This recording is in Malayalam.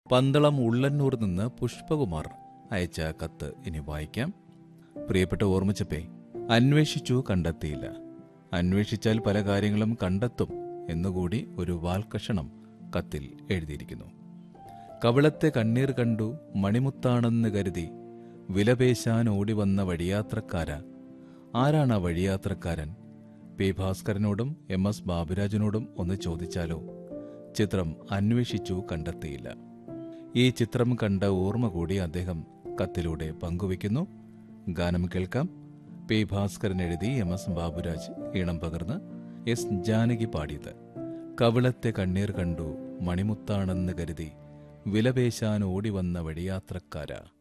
പന്തളം ഉള്ളന്നൂർ നിന്ന് പുഷ്പകുമാർ അയച്ച കത്ത് ഇനി വായിക്കാം പ്രിയപ്പെട്ട ഓർമ്മിച്ചപ്പേ അന്വേഷിച്ചു കണ്ടെത്തിയില്ല അന്വേഷിച്ചാൽ പല കാര്യങ്ങളും കണ്ടെത്തും എന്നുകൂടി ഒരു വാൽക്കഷണം കത്തിൽ എഴുതിയിരിക്കുന്നു കവിളത്തെ കണ്ണീർ കണ്ടു മണിമുത്താണെന്ന് കരുതി വിലപേശാൻ ഓടിവന്ന വഴിയാത്രക്കാര ആരാണ് ആ വഴിയാത്രക്കാരൻ പി ഭാസ്കരനോടും എം എസ് ബാബുരാജിനോടും ഒന്ന് ചോദിച്ചാലോ ചിത്രം അന്വേഷിച്ചു കണ്ടെത്തിയില്ല ഈ ചിത്രം കണ്ട ഓർമ്മ കൂടി അദ്ദേഹം കത്തിലൂടെ പങ്കുവയ്ക്കുന്നു ഗാനം കേൾക്കാം പി ഭാസ്കരൻ എഴുതി എം എസ് ബാബുരാജ് ഈണം പകർന്ന് എസ് ജാനകി പാടിയത് കവിളത്തെ കണ്ണീർ കണ്ടു മണിമുത്താണെന്ന് കരുതി വിലപേശാൻ ഓടിവന്ന വഴിയാത്രക്കാര